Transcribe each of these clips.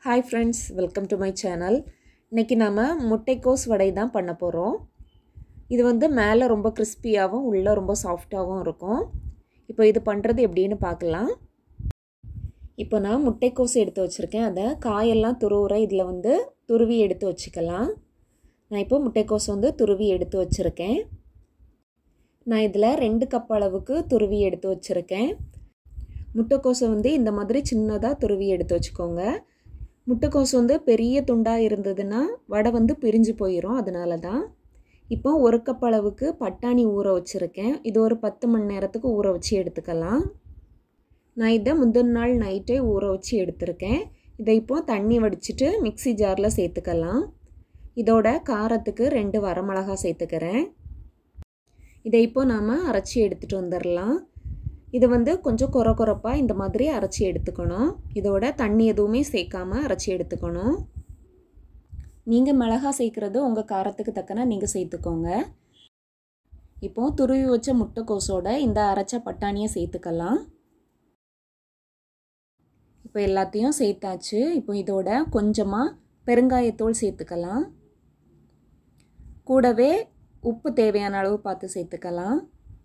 hi friends welcome to my channel இன்றைக்கி நாம் முட்டைக்கோஸ் வடை தான் பண்ண போகிறோம் இது வந்து மேலே ரொம்ப கிறிஸ்பியாகவும் உள்ளே ரொம்ப சாஃப்டாகவும் இருக்கும் இப்போ இது பண்ணுறது எப்படின்னு பார்க்கலாம் இப்போ நான் முட்டைக்கோஸ் எடுத்து வச்சுருக்கேன் அதை காயெல்லாம் துருவுற இதில் வந்து துருவி எடுத்து வச்சுக்கலாம் நான் இப்போ முட்டைக்கோஸ் வந்து துருவி எடுத்து வச்சுருக்கேன் நான் இதில் ரெண்டு கப் அளவுக்கு துருவி எடுத்து வச்சுருக்கேன் முட்டைக்கோஸை வந்து இந்த மாதிரி சின்னதாக துருவி எடுத்து வச்சுக்கோங்க முட்டைக்கோஸ் வந்து பெரிய துண்டாக இருந்ததுன்னா வடை வந்து பிரிஞ்சு போயிடும் அதனால தான் இப்போ ஒரு கப் அளவுக்கு பட்டாணி ஊற வச்சுருக்கேன் இது ஒரு பத்து மணி நேரத்துக்கு ஊற வச்சு எடுத்துக்கலாம் நான் இதை முந்தின நாள் நைட்டே ஊற வச்சு எடுத்திருக்கேன் இதை இப்போ தண்ணி வடிச்சிட்டு மிக்சி ஜாரில் சேர்த்துக்கலாம் இதோட காரத்துக்கு ரெண்டு வரமிளகா சேர்த்துக்கிறேன் இதை இப்போ நாம் அரைச்சி எடுத்துகிட்டு வந்துடலாம் இது வந்து கொஞ்சம் குறை குறைப்பாக இந்த மாதிரி அரைச்சி எடுத்துக்கணும் இதோட தண்ணி எதுவுமே சேர்க்காம அரைச்சி எடுத்துக்கணும் நீங்கள் மிளகா சேர்க்குறது உங்கள் காரத்துக்கு தக்கன நீங்கள் சேர்த்துக்கோங்க இப்போது துருவி வச்ச முட்டைக்கோஸோட இந்த அரைச்ச பட்டாணியை சேர்த்துக்கலாம் இப்போ எல்லாத்தையும் சேர்த்தாச்சு இப்போ இதோட கொஞ்சமாக பெருங்காயத்தூள் சேர்த்துக்கலாம் கூடவே உப்பு தேவையான அளவு பார்த்து சேர்த்துக்கலாம்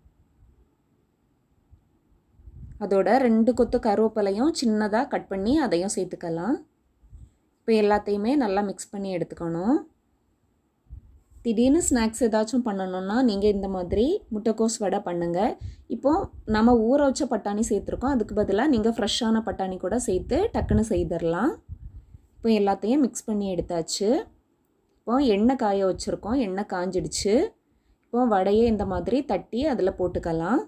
அதோட ரெண்டு கொத்து கருவேப்பிலையும் சின்னதாக கட் பண்ணி அதையும் சேர்த்துக்கலாம் இப்போ எல்லாத்தையுமே நல்லா மிக்ஸ் பண்ணி எடுத்துக்கணும் திடீர்னு ஸ்நாக்ஸ் ஏதாச்சும் பண்ணணுன்னா நீங்கள் இந்த மாதிரி முட்டைக்கோஸ் வடை பண்ணுங்கள் இப்போது நம்ம ஊற வச்ச பட்டாணி சேர்த்துருக்கோம் அதுக்கு பதிலாக நீங்கள் ஃப்ரெஷ்ஷான பட்டாணி கூட சேர்த்து டக்குன்னு செய்திடலாம் இப்போ எல்லாத்தையும் மிக்ஸ் பண்ணி எடுத்தாச்சு இப்போ எண்ணெய் காய வச்சுருக்கோம் எண்ணெய் காஞ்சிடுச்சு இப்போ வடையை இந்த மாதிரி தட்டி அதில் போட்டுக்கலாம்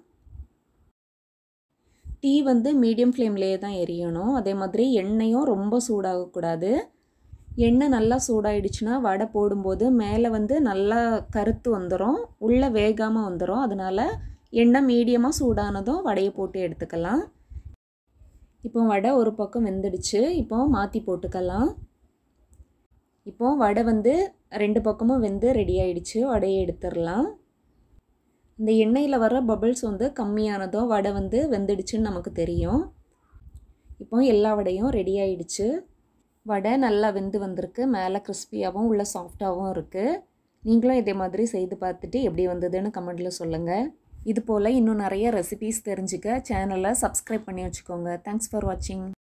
தீ வந்து மீடியம் ஃப்ளேம்லேயே தான் எரியணும் அதே மாதிரி எண்ணெயும் ரொம்ப சூடாகக்கூடாது எண்ணெய் நல்லா சூடாயிடுச்சுன்னா வடை போடும்போது மேலே வந்து நல்லா கருத்து வந்துடும் உள்ளே வேகாமல் வந்துடும் அதனால் எண்ணெய் மீடியமாக சூடானதும் வடையை போட்டு எடுத்துக்கலாம் இப்போ வடை ஒரு பக்கம் வெந்துடுச்சு இப்போ மாற்றி போட்டுக்கலாம் இப்போ வடை வந்து ரெண்டு பக்கமும் வெந்து ரெடி ஆயிடுச்சு வடையை எடுத்துடலாம் இந்த எண்ணெயில் வர பபிள்ஸ் வந்து கம்மியானதும் வடை வந்து வெந்துடுச்சுன்னு நமக்கு தெரியும் இப்போ எல்லா வடையும் ரெடி ஆயிடுச்சு வடை நல்லா வெந்து வந்திருக்கு மேலே கிறிஸ்பியாகவும் உள்ள சாஃப்டாகவும் இருக்குது நீங்களும் இதே மாதிரி செய்து பார்த்துட்டு எப்படி வந்ததுன்னு கமெண்ட்டில் சொல்லுங்கள் இது போல் இன்னும் நிறைய ரெசிபீஸ் தெரிஞ்சுக்க சேனலை சப்ஸ்கிரைப் பண்ணி வச்சுக்கோங்க தேங்க்ஸ் ஃபார் வாட்சிங்